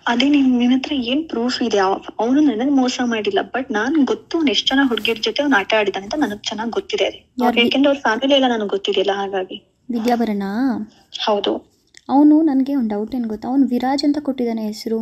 ಅದೇ ನಿನ್ ನಿನ್ ಹತ್ರ ಏನ್ ಪ್ರೂಫ್ ಇದೆ ಅವನು ನನಗ್ ಮೋಸ ಮಾಡಿಲ್ಲ ಬಟ್ ನಾನ್ ಗೊತ್ತು ಅವ್ನು ಎಷ್ಟ್ ಜನ ಹುಡುಗಿರ್ ಜೊತೆ ಅವ್ನು ಆಟ ಆಡಿದಾನೆ ಅಂತ ನನಗ್ ಚೆನ್ನಾಗ್ ಗೊತ್ತಿದೆ ಯಾರ್- ಯಾಕೆಂದ್ರೆ ಅವ್ರ ಫ್ಯಾಮಿಲಿ ಎಲ್ಲ ನನಗ್ ಗೊತ್ತಿದೆಯಲ್ಲ ಹಾಗಾಗಿ ವಿದ್ಯಾಭರಣ ಹೌದು ಅವನು ನನಗೆ ಒಂದು ಡೌಟ್ ಏನು ಗೊತ್ತಾ ಅವನು ವಿರಾಜ್ ಅಂತ ಕೊಟ್ಟಿದ್ದಾನೆ ಹೆಸರು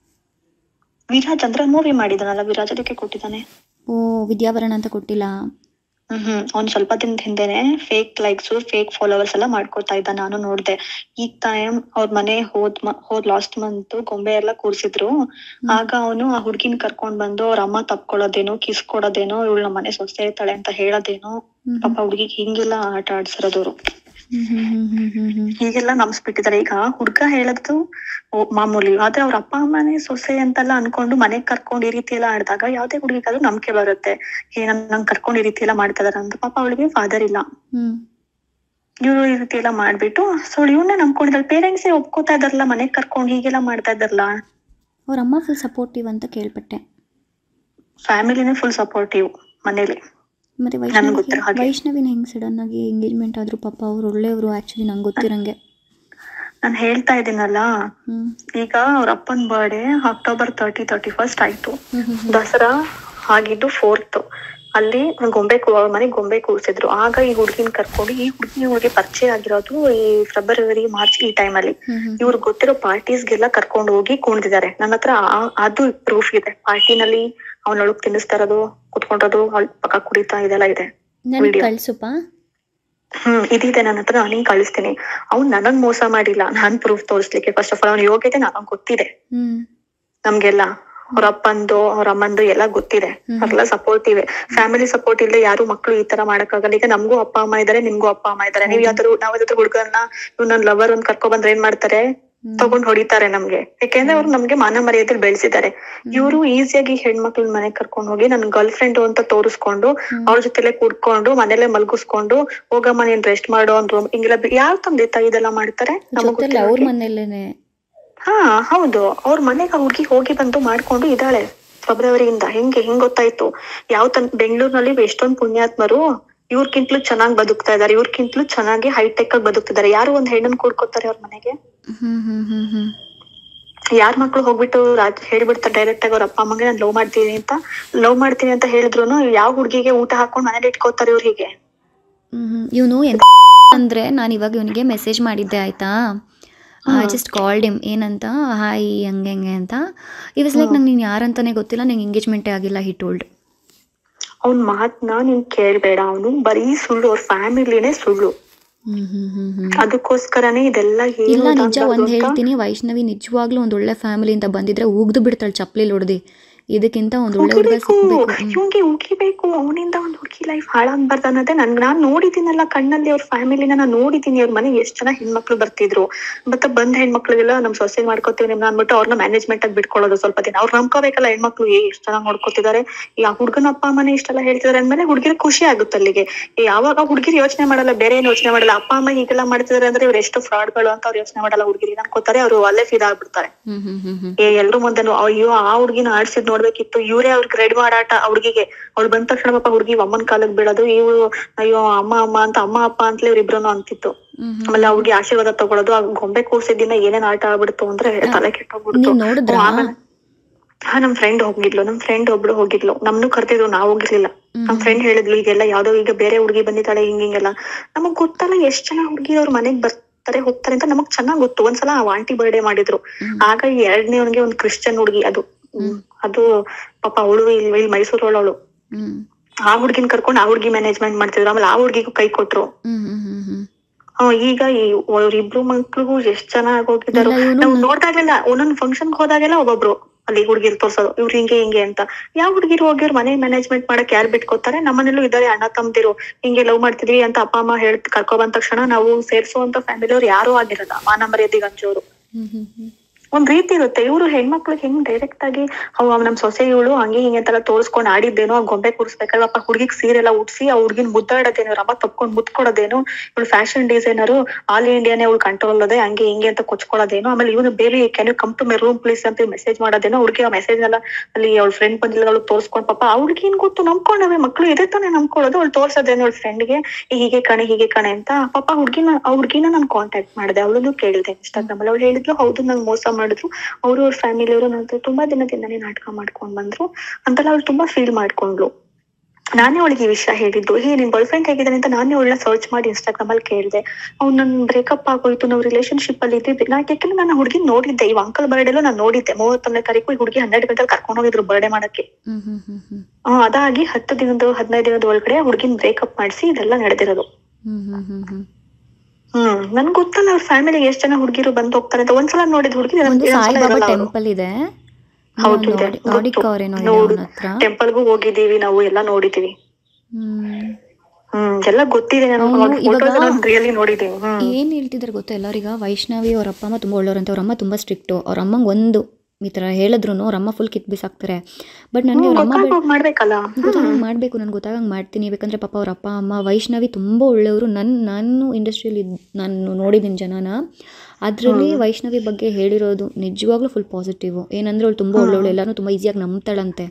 ವಿರಾಜ್ ಅಂದ್ರೆ ಮೂವಿ ಮಾಡಿದಾನಲ್ಲ ವಿರಾಜ್ ಅದಕ್ಕೆ ಕೊಟ್ಟಿದ್ದಾನೆ ಓ ವಿದ್ಯಾಭರಣ ಅಂತ ಕೊಟ್ಟಿಲ್ಲ ಹ್ಮ್ ಹ್ಮ್ ಅವ್ನ್ ಸ್ವಲ್ಪ ದಿನದ ಹಿಂದೆನೆ ಫೇಕ್ ಲೈಕ್ಸ್ ಫೇಕ್ ಫಾಲೋವರ್ಸ್ ಎಲ್ಲ ಮಾಡ್ಕೊತಾ ಇದ್ದ ನಾನು ನೋಡ್ದೆ ಈಗ ಟೈಮ್ ಅವ್ರ ಮನೆ ಹೋದ್ ಮ- ಹೋದ್ ಲಾಸ್ಟ್ ಮಂತ್ ಗೊಂಬೆ ಎಲ್ಲ ಕೂರ್ಸಿದ್ರು ಆಗ ಅವನು ಆ ಹುಡ್ಗಿನ್ ಕರ್ಕೊಂಡ್ ಬಂದು ಅವ್ರ ಅಮ್ಮ ತಪ್ಕೊಳ್ಳೋದೇನೋ ಕಿಸ್ ಕೊಡೋದೇನೋ ಇವಳು ನಮ್ಮ ಮನೆ ಸೊಸೆ ಇರ್ತಾಳೆ ಅಂತ ಹೇಳೋದೇನೋ ಹ್ಮ್ ಪಾಪ ಹುಡ್ಗಿಗ್ ಹಿಂಗೆಲ್ಲ ಆಟ ಆಡ್ಸಿರೋದವ್ರು ಹ್ಮ್ ಹ್ಮ್ ಹ್ಮ್ ಹ್ಮ್ ಹ್ಮ್ ಹ್ಮ್ ಹೀಗೆಲ್ಲ ನಂಬಿಸ್ಬಿಟ್ಟಿದ್ದಾರೆ ಈಗ ಹುಡ್ಗ ಹೇಳದ್ದು ಓ, ಮಾಮೂಲಿ ಆದ್ರೆ ಅವ್ರ ಅಪ್ಪ ಅಮ್ಮನೇ ಸೊಸೆ ಅಂತೆಲ್ಲ ಅನ್ಕೊಂಡು ಮನೆಗ್ ಕರ್ಕೊಂಡ್ ಈ ರೀತಿ ಎಲ್ಲ ಆಡಿದಾಗ ಯಾವ್ದೇ ಹುಡುಗಿಗಾದ್ರೂ ನಂಬಿಕೆ ಬರುತ್ತೆ ಏ ನನ್ ನಂಗ್ ಕರ್ಕೊಂಡ್ ಈ ರೀತಿ ಎಲ್ಲ ಮಾಡ್ತಾ ಇದಾರೆ ಅಂತ ಪಾಪ ಅವಳಿಗೆ ಫಾದರ್ ಇಲ್ಲ ಹ್ಮ್ ಇವ್ರು ಈ ರೀತಿ ಎಲ್ಲ ಮಾಡ್ಬಿಟ್ಟು ಸೊ ಇವನ್ನೇ ನಂಬ್ಕೊಂಡಿದ್ದಾರೆ ಪೇರೆಂಟ್ಸೇ ಒಪ್ಕೋತಾ ಇದಾರಲ್ಲ ಮನೆಗ್ ಕರ್ಕೊಂಡ್ ಹೀಗೆಲ್ಲ ಮಾಡ್ತಾ ಇದಾರಲ್ಲ ಅವ್ರ ಅಮ್ಮ ಫುಲ್ ಸಪೋರ್ಟಿವ್ ಅಂತ ಕೇಳ್ಪಟ್ಟೆ ಫ್ಯಾಮಿಲಿನೇ ಫುಲ್ ಸಪೋರ್ಟಿವ್ ಮನೇಲಿ ಮತ್ತೆ ನನ್ಗ್ ವೈಷ್ಣವಿ ಗೊತ್ತಿರೋ ಹಾಗೆ. ವೈಷ್ಣವಿನ ಹೆಂಗ್ ಸಡನ್ ಆಗಿ ಎಂಗೇಜ್ಮೆಂಟ್ ಆದ್ರು ಪಾಪ ಅವ್ರು ಒಳ್ಳೆಯವರು ಆಕ್ಚುಲಿ ನಂಗೆ ಗೊತ್ತಿರಂಗೆ ನಾನ್ ಹೇಳ್ತಾ ಇದೀನಲ್ಲ ಹ್ಮ್ ಈಗ ಅವ್ರ ಅಪ್ಪನ್ birthday October thirty thirty first ಆಯ್ತು ಹ್ಮ್ ಹ್ಮ್ ಹ್ಮ್ ದಸರಾ ಆಗಿದ್ದು ಫೋರ್ತ್ ಅಲ್ಲಿ ಗೊಂಬೆ ಕೂ- ಅವ್ರ ಮನೆಗ್ ಗೊಂಬೆ ಕೂರ್ಸಿದ್ರು ಆಗ ಈ ಹುಡ್ಗಿನ್ ಕರ್ಕೊಂಡು ಈ ಹುಡ್ಗಿ ಹುಡುಗಿ ಪರಿಚಯ ಆಗಿರೋದು ಈ ಫೆಬ್ರವರಿ ಮಾರ್ಚ್ ಈ ಟೈಮ್ ಅಲ್ಲಿ ಹ್ಮ್ ಹ್ಮ್ ಇವ್ರಿಗೆ ಗೊತ್ತಿರೋ ಪಾರ್ಟೀಸ್ಗೆಲ್ಲ ಕರ್ಕೊಂಡು ಹೋಗಿ ಕುಣಿದಿದ್ದಾರೆ ನನ್ನ ಹತ್ರ ಆ- ಅದು ಪ್ರೂಫ್ ಇದೆ ಪಾರ್ಟಿನಲ್ಲಿ ಅವನೊಳಗ್ ತಿನ್ನಿಸ್ತಾ ಇರೋದು ಕುತ್ಕೊಂಡಿರೋದು ಅವಳ ಪಕ್ಕ ಕುಡಿತಾ ಇದೆಲ್ಲ ಇದೆ ನನಗೆ video. ಕಳ್ಸುಪ್ಪ ಹ್ಮ್ ಇದಿದೆ ನನ್ನ ಹತ್ರ ನಾನಿಂಗ್ ಕಳಿಸ್ತೀನಿ ಅವ್ನ್ ನನಗ್ ಮೋಸ ಮಾಡಿಲ್ಲ ನಾನ್ ಪ್ರೂಫ್ ತೋರಿಸ್ಲಿಕ್ಕೆ ಫಸ್ಟ್ ಆಫ್ ಆಲ್ ಅವ್ನ ಯೋಗ್ಯತೆ ನನಗ್ ಗೊತ್ತಿದೆ ಹ್ಮ್ ನಮ್ಗೆಲ್ಲ ಅವ್ರ ಅಪ್ಪಂದು ಅವ್ರ ಅಮ್ಮಂದು ಎಲ್ಲ ಗೊತ್ತಿದೆ ಹ್ಮ್. ಅವ್ರೆಲ್ಲ ಸಪೋರ್ಟ್ ಇವೆ ಫ್ಯಾಮಿಲಿ ಸಪೋರ್ಟ್ ಇಲ್ಲದೆ ಯಾರು ಮಕ್ಳು ಈ ತರ ಮಾಡಕ್ಕಾಗಲ್ಲ ಈಗ ನಮಗೂ ಅಪ್ಪ ಅಮ್ಮ ಇದಾರೆ ನಿಮ್ಗೂ ಅಪ್ಪ ಅಮ್ಮ ಇದಾರೆ ನೀವ್ ಯಾವ್ದಾದ್ರು ನಾವ್ ಯಾವ್ದಾದ್ರು ಹುಡುಗನ್ನ ಇವ್ ನನ್ ಲವರ್ ಒಂದ್ ಕರ್ಕೊ ಬಂದ್ರೆ ಏನ್ ಮಾಡ್ತಾರೆ ಹ್ಮ್. ತಗೊಂಡ್ ಹೊಡಿತಾರೆ ನಮ್ಗೆ ಯಾಕೆಂದ್ರೆ ಅವ್ರು ನಮ್ಗೆ ಮಾನ ಮರ್ಯಾದೆಲಿ ಬೆಳೆಸಿದ್ದಾರೆ ಇವರು ಈಸಿಯಾಗಿ ಹೆಣ್ಮಕ್ಳ ಮನೆಗ್ ಕರ್ಕೊಂಡ್ ಹೋಗಿ ನನ್ ಗರ್ಲ್ ಫ್ರೆಂಡ್ ಅಂತ ತೋರಿಸ್ಕೊಂಡು ಹ್ಮ್. ಅವ್ರ ಜೊತೆಲೆ ಕೂಡ್ಕೊಂಡು ಮನೇಲೆ ಮಲ್ಗಿಸ್ಕೊಂಡು ಹೋಗಮ್ಮ ನೀನ್ ರೆಸ್ಟ್ ಮಾಡೋ ಒಂದ್ ರೂಮ್ ಹಿಂಗೆಲ್ಲ ಯಾವ್ ತಂದೆ ತಾಯಿ ಇದೆಲ್ಲ ಮಾಡ್ತಾರೆ ನಮಗ್ ಜೊತೆಲಿ ಗೊತ್ತಿರೋ ಅವ್ರ ಹಾಗೆ. ಮನೇಲೇನೆ ಹಾ ಹೌದು ಅವ್ರ ಮನೆಗೆ ಹುಡುಗಿ ಹೋಗಿ ಬಂದು ಮಾಡ್ಕೊಂಡು ಇದ್ದಾಳೆ ಫೆಬ್ರವರಿಯಿಂದ ಹೆಂಗೆ ಹೆಂಗ್ ಗೊತ್ತಾಯ್ತು ಯಾವ ತನ್ ಬೆಂಗಳೂರಿನಲ್ಲಿ ಎಷ್ಟೊಂದ್ ಪುಣ್ಯಾತ್ಮರು ಇವ್ರಕ್ಕಿಂತಲೂ ಚೆನ್ನಾಗ್ ಬದುಕ್ತಾ ಇದಾರೆ ಇವ್ರಕ್ಕಿಂತಲೂ ಚೆನ್ನಾಗಿ ಹೈಟೆಕ್ ಆಗಿ ಬದುಕ್ತಿದ್ದಾರೆ ಯಾರು ಒಂದ್ ಹೆಣ್ಣನ್ ಕೂಡ್ಕೊತಾರೆ ಅವ್ರ ಮನೆಗೆ ಹ್ಮ್ ಹ್ಮ್ ಹ್ಮ್ ಹ್ಮ್ ಯಾರ್ ಮಕ್ಳು ಹೋಗ್ಬಿಟ್ಟು ರಾಜ್ ಹೇಳ್ಬಿಡ್ತಾರೆ ಡೈರೆಕ್ಟ್ ಆಗಿ ಅವ್ರ ಅಪ್ಪ ಅಮ್ಮಗೆ ನಾನ್ ಲವ್ ಮಾಡ್ತೀನಿ ಅಂತ ಲವ್ ಮಾಡ್ತೀನಿ ಅಂತ ಹೇಳಿದ್ರು ಯಾವ ಹುಡ್ಗಿಗೆ ಊಟ ಹಾಕೊಂಡ್ ಮನೇಲಿ ಇಟ್ಕೋತಾರೆ ಇವ್ರಿಗೆ ಇವನು ಎಂತ ಅಂದ್ರೆ ನಾನು ಇವಾಗ ಇವನಿಗೆ ಮೆಸೇಜ್ ಮಾಡಿದ್ದೆ ಆಯ್ತಾ ಐ ಜಸ್ಟ್ ಕಾಲ್ಡ್ ಇಮ್ ಏನಂತ ಹಾಯ್ ಹಂಗೆ ಹಂಗೆ ಅಂತ ಈ ವಾಸ್ ಲೈಕ್ ನಂಗೆ ನೀನು ಯಾರಂತಾನೆ ಗೊತ್ತಿಲ್ಲ ನಂಗೆ ಎಂಗೇಜ್ಮೆಂಟೇ ಆಗಿಲ್ಲ ಹಿ ಟೋಲ್ಡ್ ಅವ್ನ್ ಮಾತ್ನ ನೀನ್ ಕೇಳ್ಬೇಡ ಅವನು ಬರೀ ಸುಳ್ಳು ಅವ್ರ ಫ್ಯಾಮಿಲಿನೇ ಸುಳ್ಳು ಹ್ಮ್ ಹ್ಮ್ ಹ್ಮ್ ಹ್ಮ್ ಅದಕ್ಕೋಸ್ಕರನೇ ಇದೆಲ್ಲ ಏನು ಇಲ್ಲ ನಿಜ ಇದಾಗ್ಬಾರ್ದು ಒಂದ್ ಅಂತ. ಹೇಳ್ತೀನಿ ವೈಷ್ಣವಿ ನಿಜವಾಗ್ಲೂ ಒಂದ್ ಒಳ್ಳೆ ಫ್ಯಾಮಿಲಿಯಿಂದ ಬಂದಿದ್ರೆ ಉಗ್ದು ಬಿಡ್ತಾಳೆ ಚಪ್ಲಿಲ್ ಹೊಡ್ದಿ ಇದಕ್ಕಿಂತ ಒಂದ್ ಒಳ್ಳೆ ಹುಡುಗ ಉಗಿಬೇಕು ಸಿಗ್ಬೇಕು ಹ್ಮ್. ಇವಂಗೆ ಉಗಿಬೇಕು ಅವನಿಂದ ಒಂದ್ ಹುಡುಗಿ ಲೈಫ್ ಹಾಳಾಗ್ಬಾರ್ದು ಅನ್ನೋದೇ ನನ್ ನಾನ್ ನೋಡಿದ್ದೀನಲ್ಲ ಕಣ್ಣಲ್ಲಿ ಅವ್ರ ಫ್ಯಾಮಿಲಿನ ನಾನ್ ನೋಡಿದೀನಿ ಅವ್ರ ಮನೆಗೆ ಎಷ್ಟ್ ಜನ ಹೆಣ್ಮಕ್ಳು ಬರ್ತಿದ್ರು ಮತ್ತೆ ಬಂದ್ ಹೆಣ್ಮಕ್ಳಿಗೆಲ್ಲ ನಮ್ ಸೊಸೆ ಮಾಡ್ಕೋತೀವಿ ನಿಮ್ನ ಅಂದ್ಬಿಟ್ಟು ಅವ್ರನ್ನ ಮ್ಯಾನೇಜ್ಮೆಂಟ್ ಆಗಿ ಬಿಟ್ಕೊಳ್ಳೋದು ಸ್ವಲ್ಪ ದಿನ ಅವ್ರು ನಂಬ್ಕೋಬೇಕಲ್ಲ ಹೆಣ್ಮಕ್ಳು ಏ ಎಷ್ಟ್ ಚೆನ್ನಾಗ್ ನೋಡ್ಕೋತಿದ್ದಾರೆ ಈ ಆ ಹುಡ್ಗನ ಅಪ್ಪ ಅಮ್ಮನೇ ಇಷ್ಟೆಲ್ಲ ಹೇಳ್ತಿದಾರೆ ಅಂದ್ಮೇಲೆ ಹುಡುಗಿರ್ ಖುಷಿ ಆಗುತ್ತೆ ಅಲ್ಲಿಗೆ ಈ ಯಾವಾಗ ಹುಡುಗಿರ್ ಯೋಚನೆ ಮಾಡಲ್ಲ ಬೇರೆ ಏನ್ ಯೋಚನೆ ಮಾಡಲ್ಲ ಅಪ್ಪ ಅಮ್ಮ ಹೀಗೆಲ್ಲ ಮಾಡ್ತಿದಾರೆ ಅಂದ್ರೆ ಇವ್ರು ಎಷ್ಟು ಫ್ರಾಡ್ಗಳು ಅಂತ ಅವ್ರು ಯೋಚನೆ ಮಾಡಲ್ಲ ಹುಡುಗಿರ್ ಅನ್ಕೋತಾರೆ ಅವ್ರು ಅಲ್ಲೇ ಫಿದಾಗ್ಬಿಡ್ತಾರೆ ಹ್ಮ್ ಹ್ಮ್ ಹ್ಮ್ ಹ್ಮ್ ಏ ಎಲ್ರು ಮುಂದೆನು ಅಯ್ಯೋ ಆ ಹುಡ್ಗಿನ ಆಡ್ಸಿದ್ ನೋಡ್ಬೇಕಿತ್ತು ಇವ್ರೇ ಅವ್ರಿಗೆ ರೆಡಿ ಮಾಡಾಟ ಆ ಹುಡ್ಗಿಗೆ ಅವ್ಳು ಬಂದ ತಕ್ಷಣ ಪಾಪ ಹುಡ್ಗಿ ಅಮ್ಮನ್ ಕಾಲಕ್ ಬೀಳೋದು ಇವ್ರು ಅಯ್ಯೋ ಅಮ್ಮ ಅಮ್ಮ ಅಂತ ಅಮ್ಮ ಅಪ್ಪ ಅಂತಲೇ ಇವ್ರಿಬ್ರು ಅಂತಿತ್ತು ಹ್ಮ್ ಹ್ಮ್ ಆಮೇಲೆ ಆ ಹುಡ್ಗಿ ಆಶೀರ್ವಾದ ತಗೊಳೋದು ಆ ಗೊಂಬೆ ಕೂರ್ಸಿದ್ದಿನ ಏನೇನ್ ಆಟ ಆಗ್ಬಿಡ್ತು ಅಂದ್ರೆ ತಲೆ ಕೆಟ್ಟೋಗ್ಬಿಡ್ತು ನೀವ್ ನೋಡಿದ್ರಾ ಓ, ಆಮೇಲೆ- ಹಾ ನಮ್ ಫ್ರೆಂಡ್ ಹೋಗಿದ್ಲು ನಮ್ ಫ್ರೆಂಡ್ ಒಬ್ಳು ಹೋಗಿದ್ಲು ನಮ್ನು ಕರ್ತಿದ್ರು ನಾವ್ ಹೋಗಿರ್ಲಿಲ್ಲ ನಮ್ ಫ್ರೆಂಡ್ ಹೇಳಿದ್ಲು ಈಗೆಲ್ಲ ಯಾವ್ದೋ ಈಗ ಬೇರೆ ಹುಡುಗಿ ಬಂದಿದ್ದಾಳೆ ಹಿಂಗ್ ಹಿಂಗೆಲ್ಲ ನಮಗ್ ಗೊತ್ತಲ್ಲ ಎಷ್ಟ್ ಜನ ಹುಡುಗಿ ಅವ್ರ ಮನೆಗ್ ಬರ್ತಾರೆ ಹೋಗ್ತಾರೆ ಅಂತ ನಮಗ್ ಚೆನ್ನಾಗ್ ಗೊತ್ತು ಒಂದ್ಸಲ ಆ ಆಂಟಿ ಬರ್ಡೇ ಮಾಡಿದ್ರು ಹ್ಮ್. ಆಗ ಈ ಎರಡನೇವನಿಗೆ ಒಂದ್ ಕ್ರಿಶ್ಚಿಯನ್ ಹುಡುಗಿ ಅದು ಹ್ಮ್. ಅದು ಪಾಪ ಅವಳು ಇಲ್ಲಿ ಇಲ್ಲಿ ಮೈಸೂರವಳು ಹ್ಮ್ ಆ ಹುಡ್ಗಿನ್ ಕರ್ಕೊಂಡು ಆ ಹುಡ್ಗಿ ಮ್ಯಾನೇಜ್ಮೆಂಟ್ ಮಾಡ್ತಿದ್ರು ಆಮೇಲೆ ಆ ಹುಡ್ಗಿಗೂ ಕೈ ಕೊಟ್ರು ಹ್ಮ್ ಹ್ಮ್ ಹ್ಮ್ ಹ್ಮ್ ಆ, ಈಗ ಈ ಅವ್ರಿಬ್ರು ಮಕ್ಳಿಗೂ ಎಷ್ಟ್ ಚೆನ್ನಾಗ್ ಹೋಗಿದಾರೋ ಇಲ್ಲ, ಇವ್ನು ನಾವು ನ- ನೋಡ್ದಾಗೆಲ್ಲ ಒಂದೊಂದ್ ಫಂಕ್ಷನ್ ಹೋದಾಗೆಲ್ಲ ಒಬ್ಬೊಬ್ರು ಅಲ್ಲಿ ಹುಡ್ಗಿರ್ ತೋರ್ಸೋದು ಇವ್ರು ಹಿಂಗೆ ಹಿಂಗೆ ಅಂತ ಯಾವ ಹುಡ್ಗಿರು ಹೋಗಿರ್ ಮನೆ ಮ್ಯಾನೇಜ್ಮೆಂಟ್ ಮಾಡಕ್ ಯಾರ್ ಬಿಟ್ಕೋತಾರೆ ನಮ್ಮನೇಲೂ ಇದಾರೆ ಅಣ್ಣ ತಮ್ದಿರು ಹಿಂಗೆ ಲವ್ ಮಾಡ್ತಿದ್ವಿ ಅಂತ ಅಪ್ಪ ಅಮ್ಮ ಹೇಳ್ ಕರ್ಕೊ ಬಂದ ತಕ್ಷಣ ನಾವು ಸೇರ್ಸೋಂತ ಫ್ಯಾಮಿಲಿ ಅವ್ರು ಯಾರು ಆಗಿರಲ್ಲ ಮಾನ ಮರ್ಯಾದೆಗೆ ಹಂಚೋರು ಹ್ಮ್ ಹ್ಮ್ ಹ್ಮ್ ಒಂದ್ ರೀತಿ ಇರುತ್ತೆ ಇವ್ರು ಹೆಣ್ಮಕ್ಳಿಗೆ ಹೆಂಗ್ ಡೈರೆಕ್ಟ್ ಆಗಿ ಅವ್ ನಮ್ ಸೊಸೆ ಇವಳು ಹಂಗೆ ಹಿಂಗೆ ಅಂತೆಲ್ಲ ತೋರಿಸ್ಕೊಂಡ್ ಆಡಿದ್ದೇನೋ ಆ ಗೊಂಬೆ ಕೂರಿಸ್ಬೇಕಾದ್ರೆ ಪಾಪ ಹುಡುಗಿಗ್ ಸೀರೆ ಎಲ್ಲ ಉಟ್ಸಿ ಆ ಹುಡ್ಗಿನ್ ಮುದ್ದಾಡೋದೇನೋ ರಮ್ಮ ತಪ್ಕೊಂಡ್ ಮುತ್ಕೊಡೋದೇನು ಇವಳು ಫ್ಯಾಷನ್ ಡಿಸೈನರು ಆಲ್ ಇಂಡಿಯಾನೇ ಅವಳು ಕಂಟ್ರೋಲ್ ಅದೇ ಹಂಗೆ ಹಿಂಗೆ ಅಂತ ಕೊಚ್ಕೊಳ್ಳೋದೇನೋ ಆಮೇಲೆ ಇವನು ಬೇರೆ can you come to my room please ಅಂತ ಮೆಸೇಜ್ ಮಾಡೋದೇನೋ ಹುಡುಗಿ ಆ ಮೆಸೇಜ್ ಎಲ್ಲ ಅಲ್ಲಿ ಅವಳ ಫ್ರೆಂಡ್ ಬಂದಿಲ್ಲ ಅವಳು ತೋರ್ಸ್ಕೊಂಡ್ ಪಾಪ ಆ ಹುಡ್ಗಿನ್ ಗೊತ್ತು ನಂಬ್ಕೊಂಡವೆ ಮಕ್ಳು ಇದೇ ತಾನೇ ನಂಬ್ಕೊಳ್ಳೋದು ಅವಳು ತೋರ್ಸೋದೇನೋ ಅವಳ ಫ್ರೆಂಡ್ಗೆ ಹೀಗೆ ಕಣೆ ಹೀಗೆ ಕಣೆ ಅಂತ ಪಾಪ ಹುಡ್ಗಿನ ಆ ಹುಡ್ಗಿನ ನಾನ್ ಕಾಂಟ್ಯಾಕ್ಟ್ ಮಾಡಿದೆ ಅವಳನ್ನು ಕೇಳಿದೆ ಇನ್ಸ್ಟಾಗ್ರಾಮ್ ಅಲ್ಲಿ ಅವಳು ಹೇಳಿದ್ಲು ಹೌದು ನಂಗೆ ಮೋಸ ಮಾಡಿದ್ರು ಅವರು ಅವ್ರ ಫ್ಯಾಮಿಲಿ ಅವರು ನನ್ನ ಹತ್ರ ತುಂಬಾ ದಿನದಿಂದನೇ ನಾಟಕ ಮಾಡ್ಕೊಂಡ್ ಬಂದ್ರು ಅಂತೆಲ್ಲ ಅವ್ಳು ತುಂಬಾ ಫೀಲ್ ಮಾಡ್ಕೊಂಡ್ಲು ನಾನೇ ಅವಳಿಗೆ ಈ ವಿಷಯ ಹೇಳಿದ್ದು ಹೇ ನಿನ್ ಬಾಯ್ ಫ್ರೆಂಡ್ ಹೇಗಿದ್ದಾನೆ ಅಂತ ನಾನೇ ಅವಳನ್ನ ಸರ್ಚ್ ಮಾಡಿ ಇನ್ಸ್ಟಾಗ್ರಾಮ್ ಅಲ್ಲಿ ಕೇಳಿದೆ ಅವ್ನು ನನ್ ಬ್ರೇಕಪ್ ಆಗೋಯ್ತು ನಾವು ರಿಲೇಶನ್ಶಿಪ್ ಅಲ್ಲಿ ಇದ್ದಿದ್ದೆ ನಾ ಯಾಕೆಂದ್ರೆ ನಾನು ಹುಡುಗಿ ನೋಡಿದ್ದೆ ಈ ಅಂಕಲ್ ಬರ್ಡೇಲೂ ನಾನು ನೋಡಿದ್ದೆ ಮೂವತ್ತೊಂದನೇ ತಾರೀಕು ಈ ಹುಡುಗಿ ಹನ್ನೆರಡು ಗಂಟೆಗೆ ಕರ್ಕೊಂಡು ಹೋಗಿದ್ರು ಬರ್ಡೇ ಮಾಡಕ್ಕೆ ಹ್ಮ್ ಹ್ಮ್ ಹ್ಮ್ ಹ್ಮ್ ಆ, ಅದಾಗಿ ಹತ್ತು ದಿನದ ಹದಿನೈದು ದಿನದ ಒಳಗಡೆ ಹುಡುಗಿನ ಬ್ರೇಕಪ್ ಮಾಡಿಸಿ ಇದೆಲ್ಲ ನಡೆದಿರೋದು ಹ್ಮ್ ಹ್ಮ್ ಹ್ಮ್ ಹ್ಮ್ ಹ್ಮ್ ನನ್ ಗೊತ್ತಲ್ಲ ಅವ್ರ ಫ್ಯಾಮಿಲಿಗೆ ಎಷ್ಟ್ ಜನ ಹುಡುಗಿರು ಬಂದು ಹೋಗ್ತಾರೆ ಅಂತ ಒಂದ್ಸಲ ನೋಡಿದ ಹುಡುಗಿ ಒಂದು ಸಾಯಿಬಾಬಾ ಟೆಂಪಲ್ ಇದೆ ಹೌದು ಇದೆ. ನೋಡಿಕವ್ರೇನೋ ಇದೆ ನೋಡು. ಅವನ ಹತ್ರ ಟೆಂಪಲ್ಗೂ ಹೋಗಿದೀವಿ ನಾವು ಎಲ್ಲ ನೋಡಿದೀವಿ ಹ್ಮ್ ಹ್ಮ್ ಎಲ್ಲ ಗೊತ್ತಿದೆ ಅವ್ನು ಇವಾಗ- ನಾನು ರಿಯಲಿ ನೋಡಿದೀನಿ ಹ್ಮ್ ಏನು ಹೇಳ್ತಿದ್ದಾರೆ ಗೊತ್ತಾ ಎಲ್ಲರೀಗ ವೈಷ್ಣವಿ ಅವ್ರ ಅಪ್ಪ ಅಮ್ಮ ತುಂಬ ಒಳ್ಳೆಯವ್ರಂತೆ ಅವ್ರ ಅಮ್ಮ ತುಂಬ ಸ್ಟ್ರಿಕ್ಟು ಅವ್ರ ಅಮ್ಮಂಗೆ ಒಂದು ಈ ಥರ ಹೇಳಿದ್ರು ಅವ್ರ ಅಮ್ಮ ಫುಲ್ ಕಿತ್ ಬಿಸಾಕ್ತಾರೆ ಬಟ್ ನನಗೆ ಅವ್ರ ಅಮ್ಮ ಗೊತ್ತಾಗೋಗ್ ಮಾಡ್ಬೇಕಲ್ಲ ಗೊತ್ತಾಗಂಗೆ ಮಾಡಬೇಕು ನಾನು ಗೊತ್ತಾಗಂಗೆ ಮಾಡ್ತೀನಿ ಬೇಕಂದರೆ ಪಾಪ ಅವ್ರ ಅಪ್ಪ ಅಮ್ಮ ವೈಷ್ಣವಿ ತುಂಬ ಒಳ್ಳೆಯವರು ನನ್ನ ನಾನು ಇಂಡಸ್ಟ್ರಿಯಲ್ಲಿ ನಾನು ನೋಡಿದ್ದೀನಿ ಜನನ ಅದರಲ್ಲಿ ವೈಷ್ಣವಿ ಬಗ್ಗೆ ಹೇಳಿರೋದು ನಿಜವಾಗ್ಲೂ ಫುಲ್ ಪಾಸಿಟಿವ್ ಏನಂದ್ರೆ ಅವಳು ತುಂಬ ಒಳ್ಳೆಯವಳು ಎಲ್ಲರೂ ತುಂಬ ಈಸಿಯಾಗಿ ನಂಬ್ತಾಳಂತೆ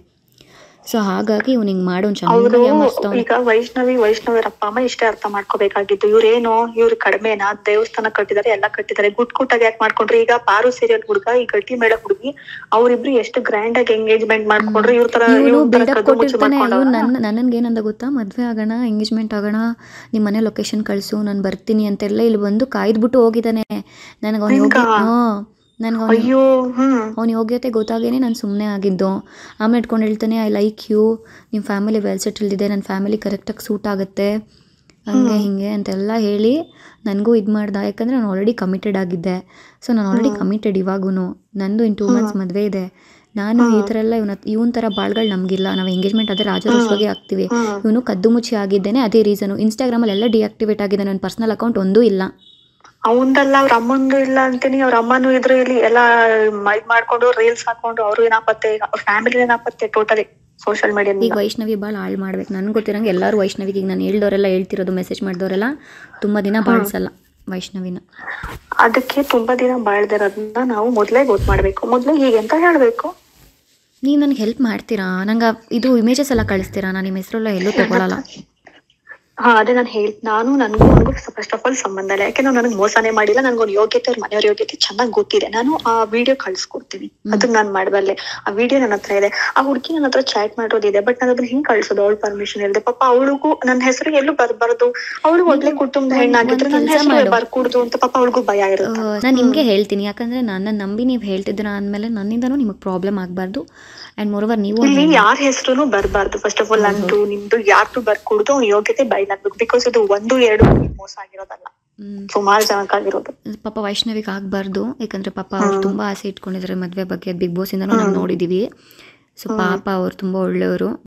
ಸೊ ಹಾಗಾಗಿ ಇವ್ನು ಹಿಂಗೆ ಮಾಡೋನ್ ಅವರು ಚೆನ್ನಾಗಿ ಯಾಮರ್ಸ್ತಾವ್ನೆ ಈಗ ವೈಷ್ಣವಿ ವೈಷ್ಣವಿ ಅಪ್ಪ ಅಮ್ಮ ಇಷ್ಟೇ ಅರ್ಥ ಮಾಡ್ಕೋಬೇಕಾಗಿತ್ತು ಇವ್ರೇನೋ ಇವ್ರು ಕಡಿಮೆನಾ ದೇವಸ್ಥಾನ ಕಟ್ಟಿದ್ದಾರೆ ಎಲ್ಲ ಕಟ್ಟಿದ್ದಾರೆ ಗುಟ್ ಗುಟ್ಟಾಗಿ ಯಾಕೆ ಮಾಡ್ಕೊಂಡ್ರು ಈಗ ಪಾರು ಸೀರಿಯಲ್ ಹುಡುಗ ಈ ಗಟ್ಟಿ ಮೇಳ ಹುಡುಗಿ ಅವ್ರಿಬ್ರು ಎಷ್ಟು ಗ್ರ್ಯಾಂಡ್ ಆಗಿ ಎಂಗೇಜ್ಮೆಂಟ್ ಮಾಡ್ಕೊಂಡ್ರು ಇವ್ರ ತರ ಇವನು ಇವ್ರ ತರ ಬಿಲ್ಡಪ್ ಕದ್ದು ಮುಚ್ಚು ಕೊಟ್ಟಿರ್ತಾನೆ ಮಾಡ್ಕೊಂಡವ್ರ. ಇವ್ನು ನನ್ನ ನನಗೆ ಏನಂದ ಗೊತ್ತಾ ಮದುವೆ ಆಗೋಣ ಎಂಗೇಜ್ಮೆಂಟ್ ಆಗೋಣ ನಿಮ್ಮ ಮನೆ ಲೊಕೇಶನ್ ಕಳಿಸು ನಾನು ಬರ್ತೀನಿ ಅಂತೆಲ್ಲ ಇಲ್ಲಿ ಬಂದು ಕಾಯ್ದುಬಿಟ್ಟು ಹೋಗಿದ್ದಾನೆ ನನಗೆ ಅವ್ನು ಯೋಗ್ಯ ಹಿಂಗಾ? ಹಾಂ ನನಗೆ ಅವ್ನು ಅಯ್ಯೋ ಹ್ಮ್ ಅವ್ನ ಯೋಗ್ಯತೆ ಗೊತ್ತಾಗೇನೆ ನಾನು ಸುಮ್ಮನೆ ಆಗಿದ್ದು ಆಮೇಲೆ ಇಟ್ಕೊಂಡು ಹೇಳ್ತಾನೆ ಐ ಲೈಕ್ ಯು ನಿಮ್ಮ ಫ್ಯಾಮಿಲಿ ವೆಲ್ ಸೆಟಲ್ಡ್ ಇದೆ ನನ್ನ ಫ್ಯಾಮಿಲಿ ಕರೆಕ್ಟಾಗಿ ಸೂಟ್ ಆಗುತ್ತೆ ಹಂಗೆ ಹಿಂಗೆ ಅಂತೆಲ್ಲ ಹೇಳಿ ನನಗೂ ಇದು ಮಾಡ್ದ ಯಾಕಂದರೆ ನಾನು ಆಲ್ರೆಡಿ ಕಮಿಟೆಡ್ ಆಗಿದ್ದೆ ಸೊ ನಾನು ಆಲ್ರೆಡಿ ಕಮಿಟೆಡ್ ಇವಾಗೂ ನಂದು ಇನ್ ಟೂ ಮಂತ್ಸ್ ಮದುವೆ ಇದೆ ನಾನು ಈ ಥರ ಎಲ್ಲ ಇವನ ಇವನ್ ಥರ ಬಾಳ್ಗಳು ನಮಗಿಲ್ಲ ನಾವು ಎಂಗೇಜ್ಮೆಂಟ್ ಆದರೆ ರಾಜರೋಷವಾಗಿ ಆಗ್ತೀವಿ ಹ್ಮ್ ಇವನು ಕದ್ದು ಮುಚ್ಚಿ ಆಗಿದ್ದೇನೆ ಅದೇ ರೀಸನು ಇನ್ಸ್ಟಾಗ್ರಾಮಲ್ಲಿ ಎಲ್ಲ ಡಿಆಕ್ಟಿವೇಟ್ ಆಗಿದೆ ನನ್ನ ಪರ್ಸನಲ್ ಅಕೌಂಟ್ ಒಂದೂ ಇಲ್ಲ ಅವಂದಲ್ಲ ಅವ್ರ ಅಮ್ಮಂದು ಇಲ್ಲ ಅಂತೀನಿ ಅವ್ರ ಅಮ್ಮನೂ ಇದ್ರು ಇಲ್ಲಿ ಎಲ್ಲ ಮ- ಇದ್ ಮಾಡ್ಕೊಂಡು ರೀಲ್ಸ್ ಹಾಕೊಂಡು ಅವ್ರು ಏನಾಪತ್ತೆ ಅವ್ರ ಫ್ಯಾಮಿಲಿ ಏನಾಪತ್ತೆ ಟೋಟಲಿ ಸೋಷಿಯಲ್ ಈಗ ಮೀಡಿಯಾ ವೈಷ್ಣವಿ ಭಾಳ ಹಾಳು ಮಾಡ್ಬೇಕು ನನಗೆ ಗೊತ್ತಿರಂಗೆ ಎಲ್ಲರೂ ವೈಷ್ಣವಿಗೆ ಈಗ ನಾನು ಹೇಳ್ದವರೆಲ್ಲ ಹೇಳ್ತಿರೋದು ಮೆಸೇಜ್ ಮಾಡಿದವರೆಲ್ಲ ತುಂಬ ದಿನ ಬಾಳಿಸಲ್ಲ ವೈಷ್ಣವಿನ ಅದಕ್ಕೆ ತುಂಬಾ ದಿನ ಬಾಳ್ದಿರೋದನ್ನ ನಾವು ಮೊದ್ಲೇ ಗೊತ್ತು ಮಾಡ್ಬೇಕು ಮೊದ್ಲು ಹೀಗೆ ಅಂತ ಹೇಳ್ಬೇಕು ನೀವು ನನಗೆ ಹೆಲ್ಪ್ ಮಾಡ್ತೀರಾ ನಂಗೆ ಇದು ಇಮೇಜಸ್ ಎಲ್ಲ ಕಳಿಸ್ತೀರಾ ನಾನು ನಿಮ್ಮ ಹೆಸರೆಲ್ಲ ಎಲ್ಲೂ ತಗೊಳಲ್ಲ ಹಾ ಅದೇ ನಾನು ಹೇಳ್ ನಾನು ನನ್ಗೂ ನನಗೂ ಫಸ್ಟ್ ಆಫ್ ಆಲ್ ಸಂಬಂಧ ಇಲ್ಲ ಯಾಕೆ ನನಗೆ ಮೋಸನೇ ಮಾಡಿಲ್ಲ ನನ್ಗೊಂದು ಯೋಗ್ಯತೆ ಅವ್ರ ಮನೆಯವ್ರ ಯೋಗ್ಯತೆ ಚೆನ್ನಾಗಿ ಗೊತ್ತಿದೆ ನಾನು ಆ ವಿಡಿಯೋ ಕಳ್ಸ್ಕೊಡ್ತೀನಿ ಅದನ್ನ ನಾನು ಮಾಡಬಲ್ಲೆ ಆ ವಿಡಿಯೋ ನನ್ನ ಹತ್ರ ಇದೆ ಆ ಹುಡುಗಿ ನನ್ನ ಹತ್ರ ಚಾಟ್ ಮಾಡೋದಿದೆ ಬಟ್ ನಾನು ಅದನ್ನ ಹಿಂಗ್ ಕಳ್ಸೋದು ಅವಳ ಪರ್ಮಿಷನ್ ಇಲ್ಲದೆ ಪಾಪ ಅವಳಿಗೂ ನನ್ನ ಹೆಸರು ಎಲ್ಲೂ ಬರ್ಬಾರ್ದು ಅವಳು ಒಳ್ಳೆ ಕುಟುಂಬದ ಹೆಣ್ಣಾಗಿದ್ರೆ ನನ್ನ ಕೆಲ್ಸ ಹೆಸರು ಮಾಡು. ಬರ್ಕೂಡ್ದು ಅಂತ ಪಾಪ ಅವಳಿಗೂ ಭಯ ಇರುತ್ತೆ ನಾನು ನಿಮಗೆ ಹೇಳ್ತೀನಿ ಯಾಕಂದರೆ ನನ್ನ ನಂಬಿ ನೀವು ಹೇಳ್ತಿದ್ದೀರಾ ಅಂದಮೇಲೆ ನನ್ನಿಂದನೂ ನಿಮಗೆ ಪ್ರಾಬ್ಲಮ್ ಆಗಬಾರ್ದು ಆ್ಯಂಡ್ ಮೋರೋವರ್ ನೀವು ಇಲ್ಲಿ ಯಾರ ಹೆಸರು ಬರ್ಬಾರ್ದು ಫಸ್ಟ್ ಆಫ್ ಆಲ್ ನಂದು ನಿಮ್ದು ಯಾರ್ದು ಬರ್ಕೂಡ್ದು ಅವ್ನ ಯೋಗ್ಯತೆ ಬಯಲಾಗ್ಬೇಕು ಬಿಕಾಸ್ ಇದು ಒಂದು ಎರಡು ಮೋಸ ಆಗಿರೋದಲ್ಲ ಹ್ಮ್, ಸುಮಾರು ಜನಕ್ಕಾಗಿರೋದು ಪಾಪ ವೈಷ್ಣವಿಗೆ ಆಗಬಾರ್ದು ಯಾಕಂದರೆ ಪಾಪ ಅವ್ರು ತುಂಬ ಆಸೆ ಇಟ್ಕೊಂಡಿದ್ದಾರೆ ಮದುವೆ ಬಗ್ಗೆ ಬಿಗ್ ಬಾಸಿಂದನೂ ನಾವು ನೋಡಿದ್ದೀವಿ ಸೊ ಪಾಪ ಅವ್ರು ತುಂಬ ಒಳ್ಳೆಯವರು